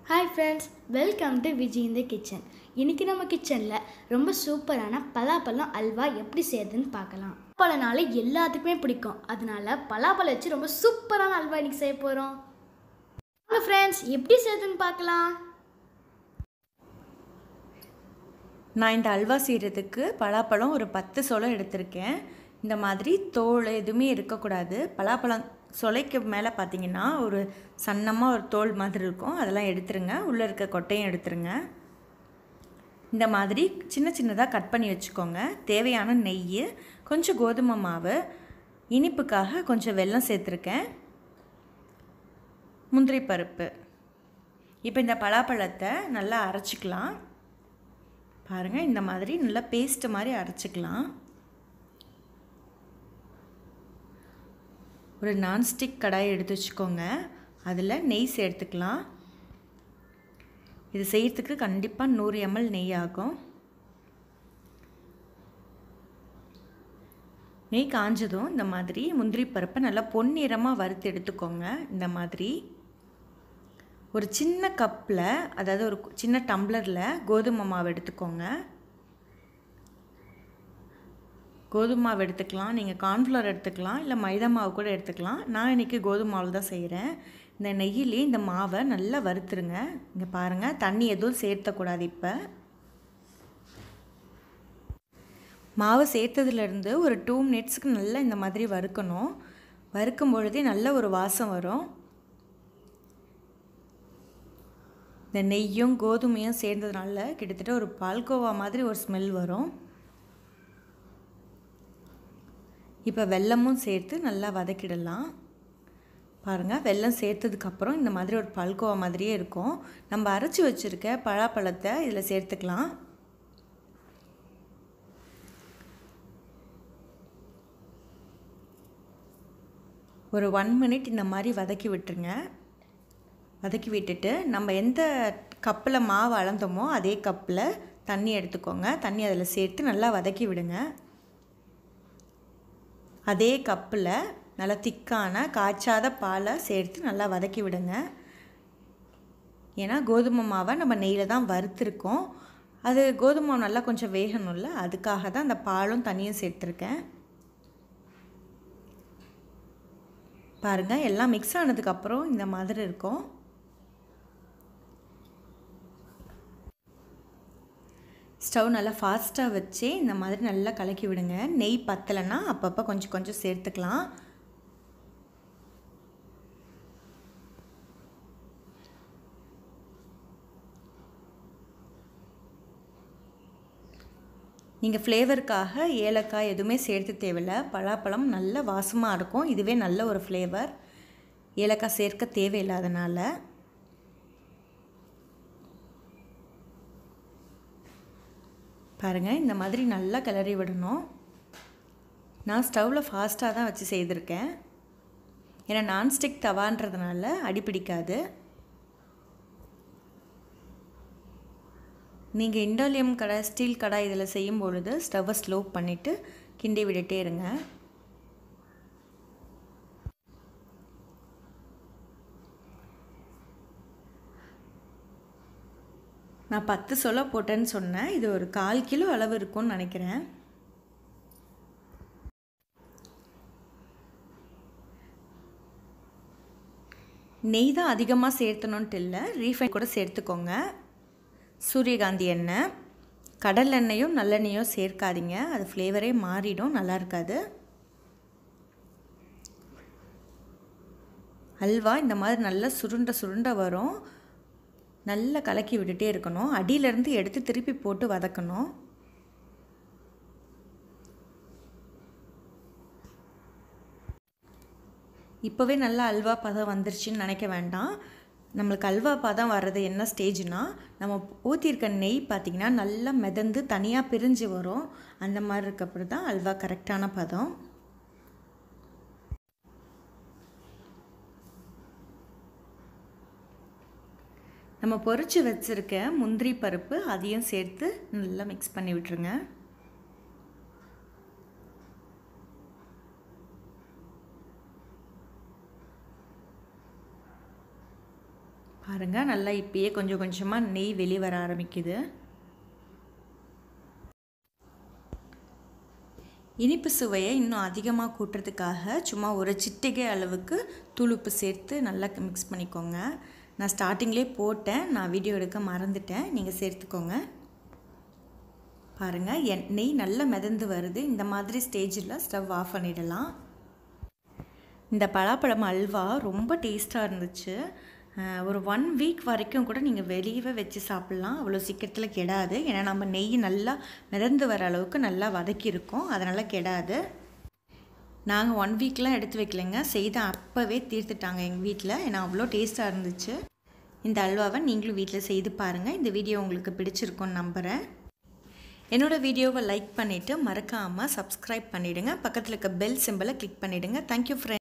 hi friends welcome to Vijay இந்த kitchen இன்றைக்கி நம்ம கிச்சனில் ரொம்ப சூப்பரான பலாப்பழம் அல்வா எப்படி செய்யுதுன்னு பார்க்கலாம் பழனால எல்லாத்துக்குமே பிடிக்கும் அதனால பலாப்பழம் வச்சு ரொம்ப சூப்பரான அல்வா இன்னைக்கு செய்ய போகிறோம் வாங்க ஃப்ரெண்ட்ஸ் எப்படி செய்யுதுன்னு பார்க்கலாம் நான் இந்த அல்வா செய்கிறதுக்கு பலாப்பழம் ஒரு பத்து சொலை எடுத்திருக்கேன் இந்த மாதிரி தோல் எதுவுமே இருக்கக்கூடாது பலாப்பழம் சொலைக்கு மேலே பார்த்தீங்கன்னா ஒரு சன்னமாக ஒரு தோல் மாதிரி இருக்கும் அதெல்லாம் எடுத்துருங்க உள்ளே இருக்க கொட்டையும் எடுத்துருங்க இந்த மாதிரி சின்ன சின்னதாக கட் பண்ணி வச்சுக்கோங்க தேவையான நெய் கொஞ்சம் கோதுமை மாவு இனிப்புக்காக கொஞ்சம் வெல்லம் சேர்த்துருக்கேன் முந்திரி பருப்பு இப்போ இந்த பலாப்பழத்தை நல்லா அரைச்சிக்கலாம் பாருங்கள் இந்த மாதிரி நல்லா பேஸ்ட்டு மாதிரி அரைச்சிக்கலாம் ஒரு நான்ஸ்டிக் கடாய் எடுத்து வச்சுக்கோங்க அதில் நெய் சேர்த்துக்கலாம் இது செய்கிறதுக்கு கண்டிப்பாக நூறு எம்எல் நெய் ஆகும் நெய் காஞ்சதும் இந்த மாதிரி முந்திரி பருப்பை நல்லா பொன்னிறமாக வறுத்து எடுத்துக்கோங்க இந்த மாதிரி ஒரு சின்ன கப்பில் அதாவது ஒரு சின்ன டம்ளரில் கோதுமை மாவு எடுத்துக்கோங்க கோதுமை மாவு எடுத்துக்கலாம் நீங்கள் கார்ன்ஃப்ளவர் எடுத்துக்கலாம் இல்லை மைதா மாவு கூட எடுத்துக்கலாம் நான் இன்றைக்கி கோதுமை மாவு தான் செய்கிறேன் இந்த நெய்யிலே இந்த மாவை நல்லா வறுத்துருங்க இங்கே பாருங்கள் தண்ணி எதுவும் சேர்த்தக்கூடாது இப்போ மாவு சேர்த்ததுலேருந்து ஒரு டூ மினிட்ஸுக்கு நல்லா இந்த மாதிரி வறுக்கணும் வறுக்கும் பொழுதே நல்ல ஒரு வாசம் வரும் இந்த நெய்யும் கோதுமையும் சேர்ந்ததுனால கிட்டத்தட்ட ஒரு பால்கோவா மாதிரி ஒரு ஸ்மெல் வரும் இப்போ வெல்லமும் சேர்த்து நல்லா வதக்கிடலாம் பாருங்கள் வெல்லம் சேர்த்ததுக்கப்புறம் இந்த மாதிரி ஒரு பால்கோவா மாதிரியே இருக்கும் நம்ம அரைச்சி வச்சுருக்க பழாப்பழத்தை இதில் சேர்த்துக்கலாம் ஒரு ஒன் மினிட் இந்த மாதிரி வதக்கி விட்டுருங்க வதக்கி விட்டுட்டு நம்ம எந்த கப்பில் மாவு அளந்தோமோ அதே கப்பில் தண்ணி எடுத்துக்கோங்க தண்ணி அதில் சேர்த்து நல்லா வதக்கி விடுங்க அதே கப்பில் நல்லா திக்கான காய்ச்சாத பாலை சேர்த்து நல்லா வதக்கி விடுங்க ஏன்னா கோதுமை மாவை நம்ம நெய்யில் தான் வறுத்துருக்கோம் அது கோதுமை மாவு நல்லா கொஞ்சம் வேகணும்ல அதுக்காக தான் அந்த பாலும் தண்ணியும் சேர்த்துருக்கேன் பாருங்கள் எல்லாம் மிக்ஸ் ஆனதுக்கப்புறம் இந்த மாதிரி இருக்கும் ஸ்டவ் நல்லா ஃபாஸ்ட்டாக வச்சு இந்த மாதிரி நல்லா கலக்கி விடுங்க நெய் பத்தலைன்னா அப்பப்போ கொஞ்சம் கொஞ்சம் சேர்த்துக்கலாம் நீங்கள் ஃப்ளேவருக்காக ஏலக்காய் எதுவுமே சேர்த்து தேவையில்ல பலாப்பழம் நல்ல வாசமாக இருக்கும் இதுவே நல்ல ஒரு ஃப்ளேவர் ஏலக்காய் சேர்க்க தேவையில்லாதனால பாருங்கள் இந்த மாதிரி நல்லா கிளறி விடணும் நான் ஸ்டவ்வில் ஃபாஸ்ட்டாக தான் வச்சு செய்திருக்கேன் ஏன்னா நான்ஸ்டிக் தவான்றதுனால அடிப்பிடிக்காது நீங்கள் இண்டாலியம் கடை ஸ்டீல் கடை இதில் செய்யும் பொழுது ஸ்டவ்வை ஸ்லோ பண்ணிவிட்டு கிண்டி விட்டுட்டே இருங்க நான் பத்து சொல்ல போட்டேன்னு சொன்னேன் இது ஒரு கால் கிலோ அளவு இருக்கும்னு நினைக்கிறேன் நெய் தான் அதிகமாக சேர்த்தணுன்ட்டு இல்லை ரீஃபைன் கூட சேர்த்துக்கோங்க சூரியகாந்தி எண்ணெய் கடல் எண்ணெயும் நல்லெண்ணெயும் சேர்க்காதீங்க அது ஃப்ளேவரே மாறிடும் நல்லா இருக்காது அல்வா இந்த மாதிரி நல்லா சுருண்ட சுருண்ட வரும் நல்லா கலக்கி விட்டுட்டே இருக்கணும் அடியிலேருந்து எடுத்து திருப்பி போட்டு வதக்கணும் இப்போவே நல்லா அல்வா பதம் வந்துருச்சுன்னு நினைக்க வேண்டாம் நம்மளுக்கு அல்வா பதம் வர்றது என்ன ஸ்டேஜ்னால் நம்ம ஊற்றிருக்க நெய் பார்த்திங்கன்னா நல்லா மிதந்து தனியாக பிரிஞ்சு வரும் அந்த மாதிரி இருக்கப்பறம் தான் அல்வா கரெக்டான பதம் நம்ம பொரித்து வச்சுருக்க முந்திரி பருப்பு அதையும் சேர்த்து நல்லா மிக்ஸ் பண்ணி விட்டுருங்க பாருங்கள் நல்லா இப்பயே கொஞ்சம் கொஞ்சமாக நெய் வெளியே வர ஆரம்பிக்குது இனிப்பு சுவையை இன்னும் அதிகமாக கூட்டுறதுக்காக சும்மா ஒரு சிட்டிகை அளவுக்கு தூளுப்பு சேர்த்து நல்லா மிக்ஸ் பண்ணிக்கோங்க நான் ஸ்டார்டிங்லேயே போட்டேன் நான் வீடியோ எடுக்க மறந்துட்டேன் நீங்கள் சேர்த்துக்கோங்க பாருங்கள் என் நெய் நல்லா மிதந்து வருது இந்த மாதிரி ஸ்டேஜில் ஸ்டவ் ஆஃப் பண்ணிடலாம் இந்த பலாப்பழம் அல்வா ரொம்ப டேஸ்ட்டாக இருந்துச்சு ஒரு ஒன் வீக் வரைக்கும் கூட நீங்கள் வெளியவே வச்சு சாப்பிட்லாம் அவ்வளோ சீக்கிரத்தில் கெடாது ஏன்னா நம்ம நெய் நல்லா மிதந்து வர அளவுக்கு நல்லா வதக்கியிருக்கோம் அதனால் கெடாது நாங்கள் ஒன் வீக்லாம் எடுத்து வைக்கலைங்க செய்த அப்போவே தீர்த்துட்டாங்க எங்கள் வீட்டில் ஏன்னா அவ்வளோ டேஸ்ட்டாக இருந்துச்சு இந்த அல்வாவை நீங்களும் வீட்டில் செய்து பாருங்கள் இந்த வீடியோ உங்களுக்கு பிடிச்சிருக்கும்னு நம்புகிறேன் என்னோடய வீடியோவை லைக் பண்ணிவிட்டு மறக்காமல் சப்ஸ்கிரைப் பண்ணிவிடுங்க பக்கத்தில் இருக்க பெல் சிம்பிளை கிளிக் பண்ணிவிடுங்க தேங்க்யூ ஃப்ரெண்ட்